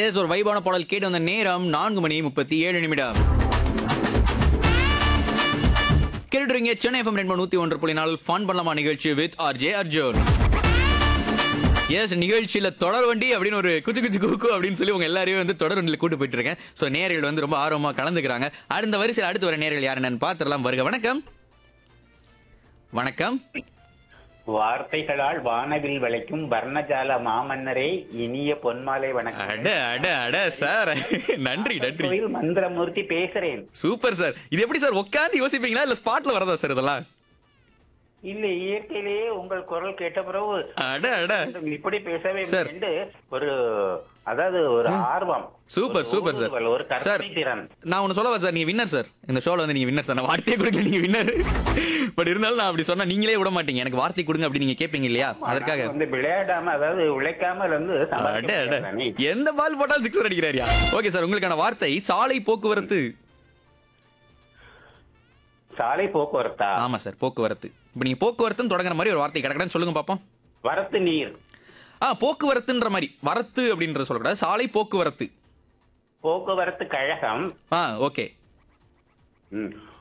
S ஒரு வைபான பாடல் கேட்டு வந்த நேரம் நான்கு மணி முப்பத்தி ஏழு நிமிடம் கேட்டுறீங்க சென்னை எஃப்எம் ரெண்டு நூத்தி ஒன்று புள்ளி நாலு ஃபன் பண்ணலாமா நிகழ்ச்சி வித் ஆர்ஜே அர்ஜுன் எஸ் நிகழ்ச்சியில தொடர் வண்டி அப்படின்னு ஒரு குச்சு குச்சு குக்கு அப்படின்னு சொல்லி உங்க எல்லாரையும் வந்து தொடர் வண்டியில் கூட்டு போயிட்டு இருக்கேன் ஸோ நேர்கள் வந்து ரொம்ப ஆர்வமா கலந்துக்கிறாங்க அடுத்த வரிசையில் அடுத்து வர நேர்கள் யார் என்னன்னு பார்த்துடலாம் வருக வணக்கம் வணக்கம் வார்த்தைகளால் வானவில் விளைக்கும் வர்ணஜால மாமன்னரே இனிய பொன்மாலை வணக்கம் அட அட அட சார் நன்றி நன்றி கோயில் மந்திரமூர்த்தி பேசுறேன் சூப்பர் சார் இது எப்படி சார் உட்காந்து யோசிப்பீங்களா இல்ல ஸ்பாட்ல வரதா சார் இதெல்லாம் இல்ல இயற்கையிலேயே உங்கள் குரல் கேட்ட பிறகு அட அட இப்படி பேசவே Sir. என்று ஒரு அதாவது ஒரு ஆர்வம் சூப்பர் ஒரு சூப்பர் சார் ஊடுருவல், ஒரு சார் கற்பனை திறன் நான் ஒன்னு சொல்லவா சார் நீங்க வின்னர் சார் இந்த ஷோல வந்து நீங்க வின்னர் சார் நான் வார்த்தையே கொடுக்கல நீங்க வின்னர் பட் இருந்தாலும் நான் அப்படி சொன்னா நீங்களே விட மாட்டீங்க எனக்கு வார்த்தை கொடுங்க அப்படி நீங்க கேட்பீங்க இல்லையா அதற்காக வந்து விளையாடாம அதாவது உழைக்காமல் வந்து அட சம்பாதிக்க அட முடியாதானே? எந்த பால் போட்டாலும் சிக்ஸர் அடிக்கிறாரியா ஓகே சார் உங்களுக்கான வார்த்தை சாலை போக்குவரத்து சாலை போக்குவரத்தா ஆமா சார் போக்குவரத்து இப்போ நீங்க போக்குவரத்துன்னு தொடங்குற மாதிரி ஒரு வார்த்தை கிடக்கடன்னு சொல்லுங்க பாப்போம் வரத்து நீர் ஆ போக்குவரத்துன்ற மாதிரி வரத்து அப்படின்ற சொல்லக்கூடாது சாலை போக்குவரத்து போக்குவரத்து கழகம் ஆ ஓகே ம்.